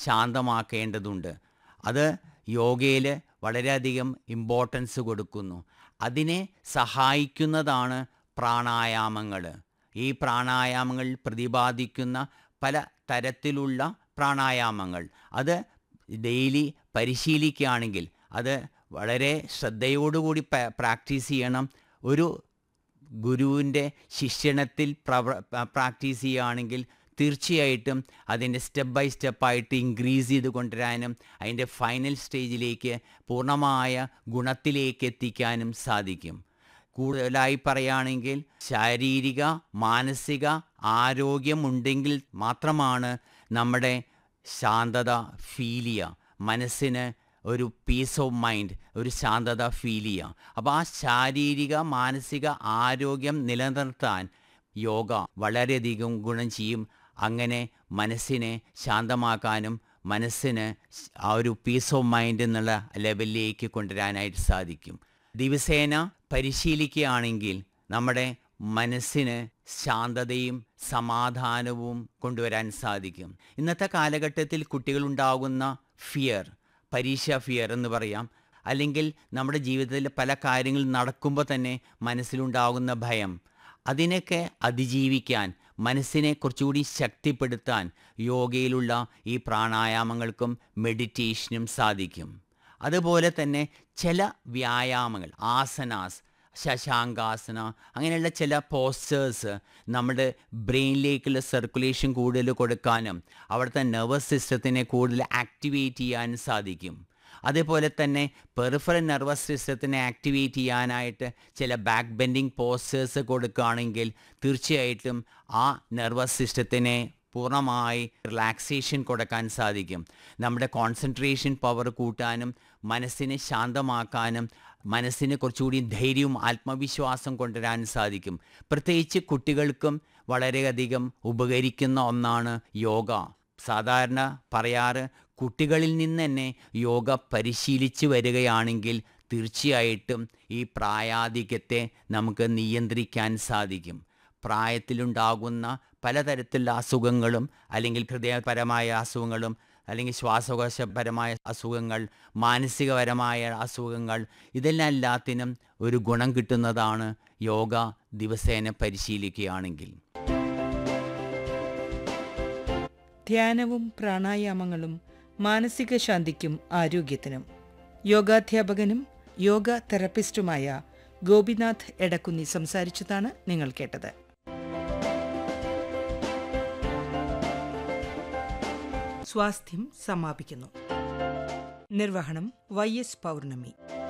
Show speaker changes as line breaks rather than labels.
ശാന്തമാക്കേണ്ടതുണ്ട് അത് യോഗയിൽ വളരെയധികം ഇമ്പോർട്ടൻസ് കൊടുക്കുന്നു അതിനെ സഹായിക്കുന്നതാണ് പ്രാണായാമങ്ങൾ ഈ പ്രാണായാമങ്ങൾ പ്രതിപാദിക്കുന്ന പല തരത്തിലുള്ള പ്രാണായാമങ്ങൾ അത് ഡെയിലി പരിശീലിക്കുകയാണെങ്കിൽ അത് വളരെ ശ്രദ്ധയോടുകൂടി പ- പ്രാക്ടീസ് ചെയ്യണം ഒരു ഗുരുവിൻ്റെ ശിക്ഷണത്തിൽ പ്രവ പ്രാക്ടീസ് ചെയ്യുകയാണെങ്കിൽ തീർച്ചയായിട്ടും അതിൻ്റെ സ്റ്റെപ്പ് ബൈ സ്റ്റെപ്പായിട്ട് ഇൻക്രീസ് ചെയ്ത് കൊണ്ടുവരാനും അതിൻ്റെ ഫൈനൽ സ്റ്റേജിലേക്ക് പൂർണ്ണമായ ഗുണത്തിലേക്ക് എത്തിക്കാനും സാധിക്കും കൂടുതലായി പറയുകയാണെങ്കിൽ ശാരീരിക മാനസിക ആരോഗ്യമുണ്ടെങ്കിൽ മാത്രമാണ് നമ്മുടെ ശാന്തത ഫീൽ ചെയ്യുക മനസ്സിന് ഒരു പീസ് ഓഫ് മൈൻഡ് ഒരു ശാന്തത ഫീൽ ചെയ്യുക അപ്പോൾ ആ ശാരീരിക മാനസിക ആരോഗ്യം നിലനിർത്താൻ യോഗ വളരെയധികം ഗുണം ചെയ്യും അങ്ങനെ മനസ്സിനെ ശാന്തമാക്കാനും മനസ്സിന് ആ ഒരു പീസ് ഓഫ് മൈൻഡ് എന്നുള്ള ലെവലിലേക്ക് കൊണ്ടുവരാനായിട്ട് സാധിക്കും ദിവസേന പരിശീലിക്കുകയാണെങ്കിൽ നമ്മുടെ മനസ്സിന് ശാന്തതയും സമാധാനവും കൊണ്ടുവരാൻ സാധിക്കും ഇന്നത്തെ കാലഘട്ടത്തിൽ കുട്ടികളുണ്ടാകുന്ന ഫിയർ പരീക്ഷ ഫിയർ എന്ന് പറയാം അല്ലെങ്കിൽ നമ്മുടെ ജീവിതത്തിൽ പല കാര്യങ്ങൾ നടക്കുമ്പോൾ തന്നെ മനസ്സിലുണ്ടാകുന്ന ഭയം അതിനൊക്കെ അതിജീവിക്കാൻ മനസ്സിനെ കുറച്ചുകൂടി ശക്തിപ്പെടുത്താൻ യോഗയിലുള്ള ഈ പ്രാണായാമങ്ങൾക്കും മെഡിറ്റേഷനും സാധിക്കും അതുപോലെ തന്നെ ചില വ്യായാമങ്ങൾ ആസനാസ് ശശാങ്കാസന അങ്ങനെയുള്ള ചില പോസ്റ്റേഴ്സ് നമ്മുടെ ബ്രെയിനിലേക്കുള്ള സർക്കുലേഷൻ കൂടുതൽ കൊടുക്കാനും അവിടുത്തെ നെർവസ് സിസ്റ്റത്തിനെ കൂടുതൽ ആക്ടിവേറ്റ് ചെയ്യാനും സാധിക്കും അതേപോലെ തന്നെ പെറിഫറൽ നെർവസ് സിസ്റ്റത്തിനെ ആക്ടിവേറ്റ് ചെയ്യാനായിട്ട് ചില ബാക്ക് ബെൻഡിങ് പോസ്റ്റേഴ്സ് കൊടുക്കുകയാണെങ്കിൽ തീർച്ചയായിട്ടും ആ നെർവസ് സിസ്റ്റത്തിനെ പൂർണ്ണമായി റിലാക്സേഷൻ കൊടുക്കാൻ സാധിക്കും നമ്മുടെ കോൺസെൻട്രേഷൻ പവർ കൂട്ടാനും മനസ്സിനെ ശാന്തമാക്കാനും മനസ്സിന് കുറച്ചുകൂടി ധൈര്യവും ആത്മവിശ്വാസം കൊണ്ടുവരാനും സാധിക്കും പ്രത്യേകിച്ച് കുട്ടികൾക്കും വളരെയധികം ഉപകരിക്കുന്ന ഒന്നാണ് യോഗ സാധാരണ പറയാറ് കുട്ടികളിൽ നിന്ന് തന്നെ യോഗ പരിശീലിച്ച് വരികയാണെങ്കിൽ തീർച്ചയായിട്ടും ഈ പ്രായാധിക്യത്തെ നമുക്ക് നിയന്ത്രിക്കാൻ സാധിക്കും പ്രായത്തിലുണ്ടാകുന്ന പലതരത്തിലുള്ള അസുഖങ്ങളും അല്ലെങ്കിൽ ഹൃദയപരമായ അസുഖങ്ങളും അല്ലെങ്കിൽ ശ്വാസകോശപരമായ അസുഖങ്ങൾ മാനസികപരമായ അസുഖങ്ങൾ ഇതെല്ലാം എല്ലാത്തിനും ഒരു ഗുണം കിട്ടുന്നതാണ് യോഗ ദിവസേന പരിശീലിക്കുകയാണെങ്കിൽ
ധ്യാനവും പ്രാണായാമങ്ങളും മാനസിക ശാന്തിക്കും ആരോഗ്യത്തിനും യോഗാധ്യാപകനും യോഗ തെറപ്പിസ്റ്റുമായ ഗോപിനാഥ് എടക്കുന്നി സംസാരിച്ചതാണ് നിങ്ങൾ കേട്ടത് സ്വാസ്ഥ്യം സമാപിക്കുന്നു നിർവഹണം വൈ എസ് പൗർണമി